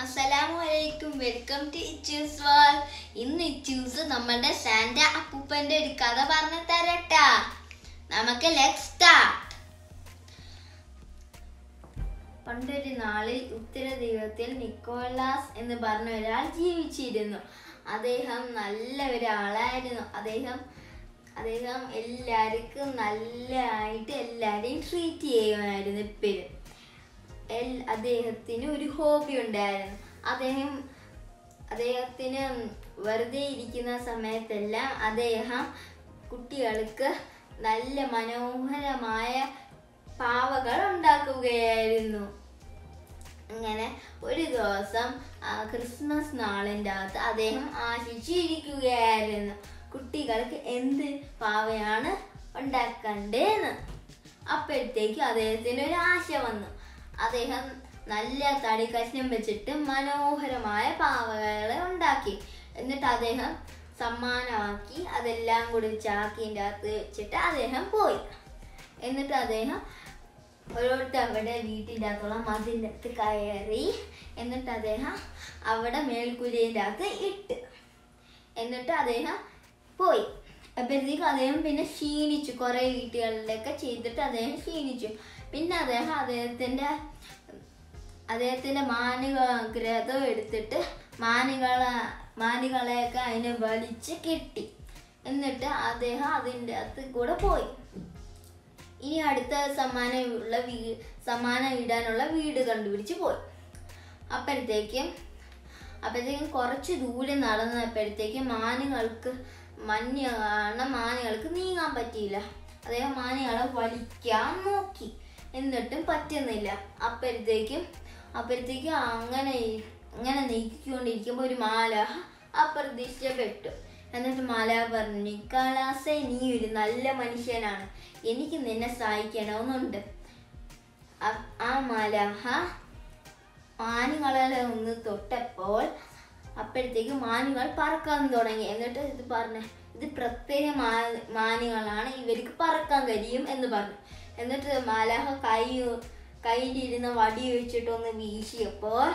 അസ്സലാമു അലൈക്കും welcome to Ichu's വാൾ ഇന്ന് ഇച്ചൂസ് നമ്മളുടെ സാന്റ അപ്പൂപ്പന്റെ ഒരു കഥ പറഞ്ഞു തരട്ടാ നമുക്ക് ലെറ്റ് സ്റ്റാർട്ട് പണ്ടൊരു നാളിൽ ഉത്തര ദൈവത്തിൽ നിക്കോളാസ് എന്ന് പറഞ്ഞ ഒരാൾ ജീവിച്ചിരുന്നു അദ്ദേഹം നല്ല ഒരാളായിരുന്നു അദ്ദേഹം അദ്ദേഹം എല്ലാവർക്കും നല്ലതായിട്ട് എല്ലാവരെയും ട്രീറ്റ് ചെയ്യുമായിരുന്നു എപ്പോഴും എൽ- അദ്ദേഹത്തിന് ഒരു ഹോബി ഉണ്ടായിരുന്നു അദ്ദേഹം അദ്ദേഹത്തിന് വെറുതെ ഇരിക്കുന്ന സമയത്തെല്ലാം അദ്ദേഹം കുട്ടികൾക്ക് നല്ല മനോഹരമായ പാവകൾ ഉണ്ടാക്കുകയായിരുന്നു അങ്ങനെ ഒരു ദിവസം ആ, ക്രിസ്മസ് നാളിൻ്റെ അകത്ത് അദ്ദേഹം ആശിച്ചിരിക്കുകയായിരുന്നു കുട്ടികൾക്ക് എന്ത് പാവയാണ് ഉണ്ടാക്കണ്ടേന്ന് അപ്പോഴത്തേക്ക് അദ്ദേഹത്തിന് ഒരു ആശ വന്നു അദ്ദേഹം നല്ല തടി കഷ്ണം വെച്ചിട്ട് മനോഹരമായ പാവകളെ ഉണ്ടാക്കി എന്നിട്ട് അദ്ദേഹം സമ്മാനമാക്കി അതെല്ലാം കൂടി ചാക്കിൻ്റെ അകത്ത് വെച്ചിട്ട് അദ്ദേഹം പോയി എന്നിട്ട് അദ്ദേഹം ഓരോരുത്തരുടെ വീട്ടിൻ്റെ അകത്തുള്ള മതിൻ്റെ അകത്ത് കയറി എന്നിട്ട് അദ്ദേഹം അവിടെ മേൽക്കൂരേൻ്റെ അകത്ത് ഇട്ട് എന്നിട്ട് അദ്ദേഹം പോയി അപ്പോഴത്തേക്കും അദ്ദേഹം പിന്നെ ക്ഷീണിച്ചു കുറേ വീട്ടുകളിലൊക്കെ ചെയ്തിട്ട് അദ്ദേഹം ക്ഷീണിച്ചു പിന്നെ അദ്ദേഹം അദ്ദേഹത്തിൻ്റെ അദ്ദേഹത്തിൻ്റെ മാനുഗ്രഹം എടുത്തിട്ട് മാനുകളെ മാനുകളെയൊക്കെ അതിനെ വലിച്ച് കെട്ടി എന്നിട്ട് അദ്ദേഹം അതിൻ്റെ അകത്ത് കൂടെ പോയി ഇനി അടുത്ത സമ്മാനം ഉള്ള വീ സമ്മാനം ഇടാനുള്ള വീട് കണ്ടുപിടിച്ച് പോയി അപ്പോഴത്തേക്കും അപ്പോഴത്തേക്കും കുറച്ച് ദൂരെ നടന്നപ്പോഴത്തേക്കും മാനുകൾക്ക് മഞ്ഞ് കാരണം മാനുകൾക്ക് നീങ്ങാൻ പറ്റിയില്ല അദ്ദേഹം മാനുകളെ വലിക്കാൻ നോക്കി എന്നിട്ടും പറ്റുന്നില്ല അപ്പോഴത്തേക്കും അപ്പോഴത്തേക്കും അങ്ങനെ അങ്ങനെ നീക്കിക്കൊണ്ടിരിക്കുമ്പോൾ ഒരു മാല അപ്രതീക്ഷിക്കപ്പെട്ടു എന്നിട്ട് മാല പറഞ്ഞു നിക്കാലാസെ നീ ഒരു നല്ല മനുഷ്യനാണ് എനിക്ക് നിന്നെ സഹായിക്കണമെന്നുണ്ട് അ- ആ മാലാഹ മാനുകളെ ഒന്ന് തൊട്ടപ്പോൾ അപ്പോഴത്തേക്ക് മാനുകൾ പറക്കാൻ തുടങ്ങി എന്നിട്ട് ഇത് പറഞ്ഞ ഇത് പ്രത്യേക മാ മാനുകളാണ് ഇവർക്ക് പറക്കാൻ കഴിയും എന്ന് പറഞ്ഞു എന്നിട്ട് മാലാഹ കൈ കയ്യിലിരുന്ന വടി വെച്ചിട്ടൊന്ന് വീശിയപ്പോൾ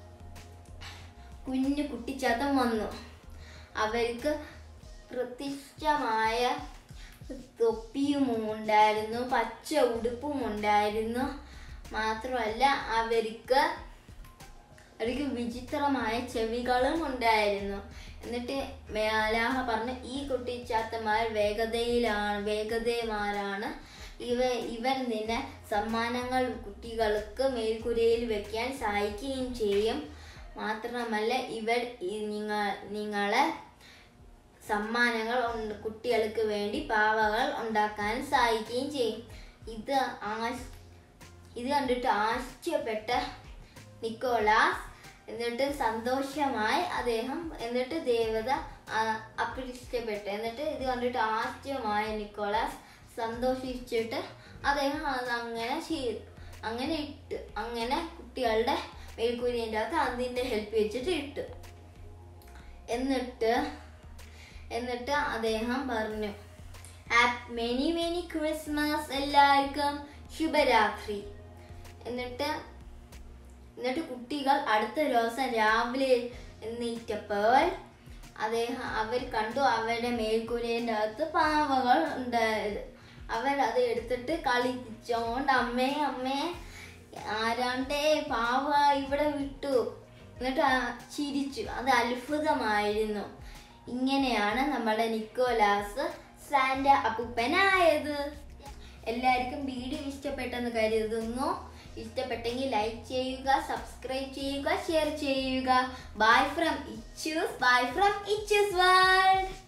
കുഞ്ഞു കുട്ടിച്ചാത്തം വന്നു അവർക്ക് പ്രതിഷ്ഠമായ തൊപ്പിയും ഉണ്ടായിരുന്നു പച്ച ഉടുപ്പും ഉണ്ടായിരുന്നു മാത്രമല്ല അവർക്ക് അവർക്ക് വിചിത്രമായ ചെവികളും ഉണ്ടായിരുന്നു എന്നിട്ട് മേലാഹ പറഞ്ഞ ഈ കുട്ടിച്ചാത്തന്മാർ വേഗതയിലാണ് വേഗതമാരാണ് ഇവ ഇവർ നിന്നെ സമ്മാനങ്ങൾ കുട്ടികൾക്ക് മേൽക്കുരയിൽ വെക്കാൻ സഹായിക്കുകയും ചെയ്യും മാത്രമല്ല ഇവർ ഈ നിങ്ങൾ നിങ്ങളെ സമ്മാനങ്ങൾ ഉണ്ട്- കുട്ടികൾക്ക് വേണ്ടി പാവകൾ ഉണ്ടാക്കാൻ സഹായിക്കുകയും ചെയ്യും ഇത് ആശ് ഇത് കണ്ടിട്ട് ആശ്ചര്യപ്പെട്ട നിക്കോളാസ് എന്നിട്ട് സന്തോഷമായി അദ്ദേഹം എന്നിട്ട് ദേവത ആ- അപ്രത്യക്ഷപ്പെട്ടു എന്നിട്ട് ഇത് കണ്ടിട്ട് ആശ്ചര്യമായ നിക്കോളാസ് സന്തോഷിച്ചിട്ട് അദ്ദേഹം അത് അങ്ങനെ ചെയ്തു അങ്ങനെ ഇട്ട് അങ്ങനെ കുട്ടികളുടെ മേൽക്കൂരിൻ്റെ അകത്ത് അതിൻ്റെ ഹെൽപ്പ് വെച്ചിട്ട് ഇട്ടു എന്നിട്ട് എന്നിട്ട് അദ്ദേഹം പറഞ്ഞു മെനി മെനി ക്രിസ്മസ് എല്ലാവർക്കും ശുഭരാത്രി എന്നിട്ട് എന്നിട്ട് കുട്ടികൾ അടുത്ത ദിവസം രാവിലെ എണീറ്റപ്പോൾ അദ്ദേഹം അവർ കണ്ടു അവരുടെ മേൽക്കൂരേൻ്റെ അകത്ത് പാവകൾ ഉണ്ടായത് അവർ അത് എടുത്തിട്ട് കളിച്ചോണ്ട് അമ്മേ അമ്മേ ആരാണ്ടേ പാവ ഇവിടെ വിട്ടു എന്നിട്ട് ആ ചിരിച്ചു അത് അത്ഭുതമായിരുന്നു ഇങ്ങനെയാണ് നമ്മുടെ നിക്കോലാസ് സാന്റ അപ്പൂപ്പനായത് എല്ലാവർക്കും വീഡിയോ ഇഷ്ടപ്പെട്ടെന്ന് കരുതുന്നു ഇഷ്ടപ്പെട്ടെങ്കിൽ ലൈക്ക് ചെയ്യുക സബ്സ്ക്രൈബ് ചെയ്യുക ഷെയർ ചെയ്യുക ബൈ ഫ്രം ഇച്ചൂസ് ബൈ ഫ്രം ഇച്ചൂസ് വേൾഡ്